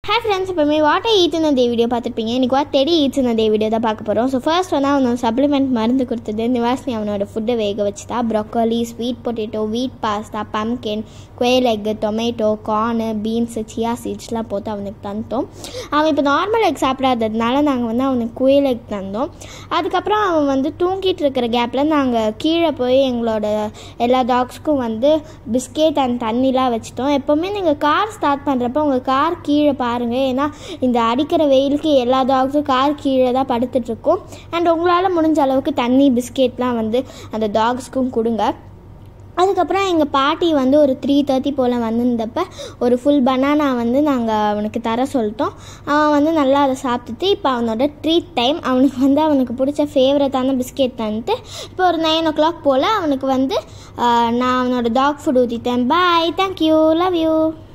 hi friends எப்பவுமே வாட்டை ஈத்துன day video பார்த்துருப்பீங்க இன்றைக்கி வாட் தெடி ஈத்துன டே வீடியோ தான் பார்க்க போகிறோம் ஸோ ஃபர்ஸ்ட் வந்து அவனோட சப்ளிமெண்ட் மருந்து கொடுத்தது நிவாசினி அவனோட ஃபுட்டை வேக வச்சுட்டா broccoli sweet potato wheat pasta pumpkin குயல் egg tomato corn beans chia சீட்ஸ்லாம் போட்டு அவனுக்கு தந்தோம் அவன் இப்போ நார்மல் எக் சாப்பிடாததுனால நாங்கள் வந்து அவனுக்கு குயல் எக் தந்தோம் அதுக்கப்புறம் அவன் வந்து தூங்கிட்டு இருக்கிற கேப்பில் நாங்கள் கீழே போய் எங்களோட எல்லா டாக்ஸ்க்கும் வந்து பிஸ்கெட் அண்ட் தண்ணிலாம் வச்சுட்டோம் எப்போவுமே நீங்கள் கார் ஸ்டார்ட் பண்ணுறப்ப உங்கள் கார் கீழே பாருங்கள் ஏன்னா இந்த அடிக்கிற வெயிலுக்கு எல்லா டாக்ஸும் கார் கீழே தான் படுத்துட்ருக்கும் அண்ட் உங்களால் முடிஞ்ச அளவுக்கு தண்ணி பிஸ்கெட்லாம் வந்து அந்த டாக்ஸ்க்கும் கொடுங்க அதுக்கப்புறம் எங்கள் பாட்டி வந்து ஒரு த்ரீ தேர்ட்டி போல் வந்திருந்தப்ப ஒரு ஃபுல் பனானா வந்து நாங்கள் அவனுக்கு தர சொல்லிட்டோம் அவன் வந்து நல்லா அதை சாப்பிட்டுட்டு இப்போ அவனோட ட்ரீட் டைம் அவனுக்கு வந்து அவனுக்கு பிடிச்ச ஃபேவரட்டான பிஸ்கெட் தந்துட்டு இப்போ ஒரு நைன் ஓ கிளாக் போல் அவனுக்கு வந்து ஆஹ், நான் அவனோட டாக் ஃபுட் ஊற்றிட்டேன் பாய் தேங்க்யூ லவ் யூ